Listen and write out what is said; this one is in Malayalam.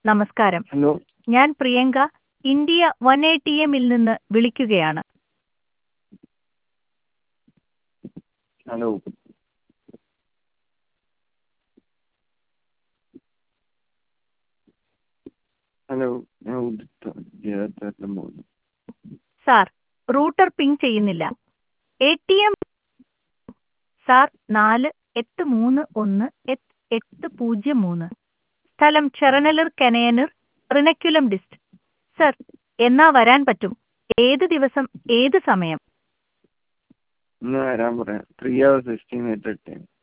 നമസ്കാരം ഹലോ ഞാൻ Priyanka India one A T എമ്മിൽ നിന്ന് വിളിക്കുകയാണ് ഹലോ ഹലോ ഞാൻ Uditha morning sir router ping ചെയ്യുന്നില്ല എ ടി എം സാർ നാല് എട്ട് മൂന്ന് ഒന്ന് എട്ട് എട്ട് പൂജ്യം മൂന്ന് സ്ഥലം ചെറനലർ കനയനർ റിനക്യുലം ഡിസ്റ്റ് സർ എന്നാ വരാൻ പറ്റും ഏത് ദിവസം ഏത് സമയം ഇന്ന് വരാൻ പറയാം three hour sixteen minute time